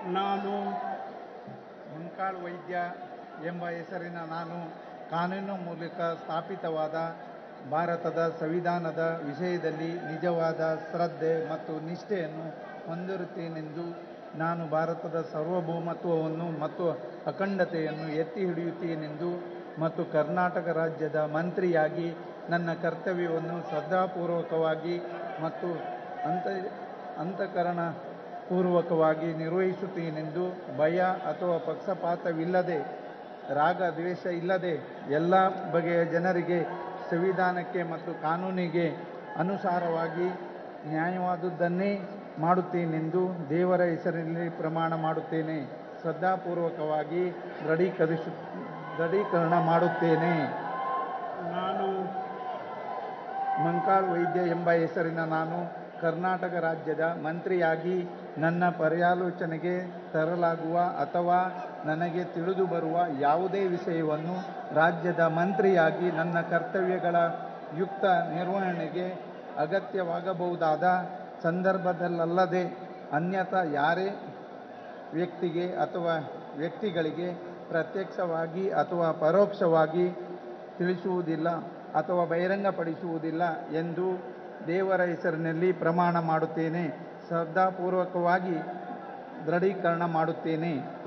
ನಾನು ಮುಂಕಾಳ್ ವೈದ್ಯ ಎಂಬ ಹೆಸರಿನ ನಾನು ಕಾನೂನು ಮೂಲಕ ಸ್ಥಾಪಿತವಾದ ಭಾರತದ ಸಂವಿಧಾನದ ವಿಷಯದಲ್ಲಿ ನಿಜವಾದ ಶ್ರದ್ಧೆ ಮತ್ತು ನಿಷ್ಠೆಯನ್ನು ಹೊಂದಿರುತ್ತೇನೆಂದು ನಾನು ಭಾರತದ ಸಾರ್ವಭೌಮತ್ವವನ್ನು ಮತ್ತು ಅಖಂಡತೆಯನ್ನು ಎತ್ತಿ ಹಿಡಿಯುತ್ತೇನೆಂದು ಮತ್ತು ಕರ್ನಾಟಕ ರಾಜ್ಯದ ಮಂತ್ರಿಯಾಗಿ ನನ್ನ ಕರ್ತವ್ಯವನ್ನು ಶ್ರದ್ಧಾಪೂರ್ವಕವಾಗಿ ಮತ್ತು ಅಂತ ಅಂತಃಕರಣ ಪೂರ್ವಕವಾಗಿ ನಿರ್ವಹಿಸುತ್ತೇನೆಂದು ಭಯ ಅಥವಾ ಪಕ್ಷಪಾತವಿಲ್ಲದೆ ರಾಗ ದ್ವೇಷ ಇಲ್ಲದೆ ಎಲ್ಲ ಬಗೆಯ ಜನರಿಗೆ ಸಂವಿಧಾನಕ್ಕೆ ಮತ್ತು ಕಾನೂನಿಗೆ ಅನುಸಾರವಾಗಿ ನ್ಯಾಯವಾದುದನ್ನೇ ಮಾಡುತ್ತೇನೆಂದು ದೇವರ ಹೆಸರಿನಲ್ಲಿ ಪ್ರಮಾಣ ಮಾಡುತ್ತೇನೆ ಶ್ರದ್ಧಾಪೂರ್ವಕವಾಗಿ ದೃಢೀಕರಿಸು ದೃಢೀಕರಣ ಮಾಡುತ್ತೇನೆ ನಾನು ಮಂಕಾಳ್ ವೈದ್ಯ ಎಂಬ ಹೆಸರಿನ ನಾನು ಕರ್ನಾಟಕ ರಾಜ್ಯದ ಮಂತ್ರಿಯಾಗಿ ನನ್ನ ಪರ್ಯಾಲೋಚನೆಗೆ ತರಲಾಗುವ ಅಥವಾ ನನಗೆ ತಿಳಿದು ಬರುವ ಯಾವುದೇ ವಿಷಯವನ್ನು ರಾಜ್ಯದ ಮಂತ್ರಿಯಾಗಿ ನನ್ನ ಕರ್ತವ್ಯಗಳ ಯುಕ್ತ ನಿರ್ವಹಣೆಗೆ ಅಗತ್ಯವಾಗಬಹುದಾದ ಸಂದರ್ಭದಲ್ಲಲ್ಲದೆ ಅನ್ಯಥಾ ಯಾರೇ ವ್ಯಕ್ತಿಗೆ ಅಥವಾ ವ್ಯಕ್ತಿಗಳಿಗೆ ಪ್ರತ್ಯಕ್ಷವಾಗಿ ಅಥವಾ ಪರೋಕ್ಷವಾಗಿ ತಿಳಿಸುವುದಿಲ್ಲ ಅಥವಾ ಬಹಿರಂಗಪಡಿಸುವುದಿಲ್ಲ ಎಂದು ದೇವರ ಹೆಸರಿನಲ್ಲಿ ಪ್ರಮಾಣ ಮಾಡುತ್ತೇನೆ ಶ್ರದ್ಧಾಪೂರ್ವಕವಾಗಿ ದೃಢೀಕರಣ ಮಾಡುತ್ತೇನೆ